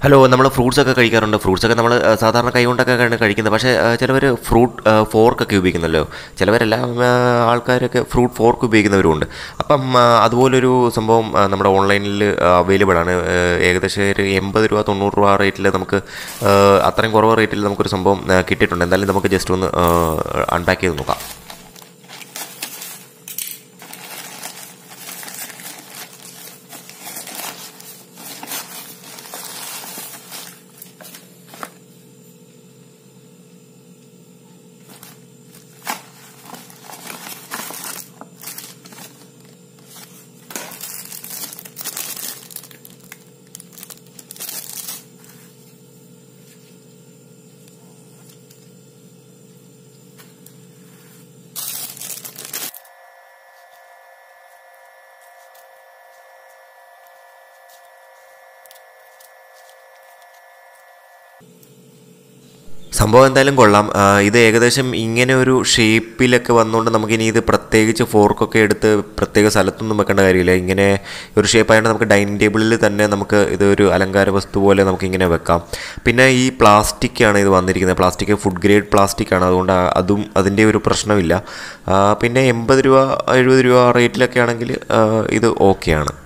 hello നമ്മൾ fruits ഒക്കെ കഴിക്കാറുണ്ട് ഫ്രൂട്ട്സ് ഒക്കെ നമ്മൾ സാധാരണ കൈ കൊണ്ടൊക്കെയാണ് കഴിക്കുന്നത് പക്ഷേ ചിലവർ ഫ്രൂട്ട് ഫോർക്കൊക്കെ ഉപയോഗിക്കുന്നല്ലോ ചിലവരെല്ലാം ആ, ആൾക്കാരൊക്കെ ഫ്രൂട്ട് ഫോർക്ക് ഉപയോഗിക്കുന്നവരുമുണ്ട് അപ്പം ആ, അതുപോലൊരു സംഭവം ആ, നമ്മുടെ ഓൺലൈനിൽ അവൈലബിൾ ആണ് ആ, ഏകദേശം ഒരു എൺപത് രൂപ തൊണ്ണൂറ് രൂപ റേറ്റിൽ നമുക്ക് ആ, അത്രയും കുറവ് റേറ്റിൽ നമുക്കൊരു സംഭവം ആ, കിട്ടിയിട്ടുണ്ട് എന്തായാലും നമുക്ക് ജസ്റ്റ് ഒന്ന് അൺപാക്ക് ചെയ്ത് നോക്കാം സംഭവം എന്തായാലും കൊള്ളാം ആ, ഇത് ഏകദേശം ഇങ്ങനെ ഒരു ഷേപ്പിലൊക്കെ വന്നുകൊണ്ട് നമുക്കിനി ഇത് പ്രത്യേകിച്ച് ഫോർക്കൊക്കെ എടുത്ത് പ്രത്യേക സ്ഥലത്തൊന്നും വെക്കേണ്ട കാര്യമില്ല ഇങ്ങനെ ഒരു ഷേപ്പായതുകൊണ്ട് നമുക്ക് ഡൈനിങ് ടേബിളിൽ തന്നെ നമുക്ക് ഇത് ഒരു അലങ്കാര വസ്തു പോലെ നമുക്ക് ഇങ്ങനെ വെക്കാം പിന്നെ ഈ പ്ലാസ്റ്റിക്കാണ് ഇത് വന്നിരിക്കുന്നത് പ്ലാസ്റ്റിക് ഫുഡ് ഗ്രേഡ് പ്ലാസ്റ്റിക് ആണ് അതുകൊണ്ട് ആ- അതും അതിൻ്റെ ഒരു പ്രശ്നമില്ല ആ, പിന്നെ എൺപത് രൂപ എഴുപത് രൂപ റേറ്റിലൊക്കെ ആണെങ്കിൽ ആ, ഇത് ഓക്കെയാണ്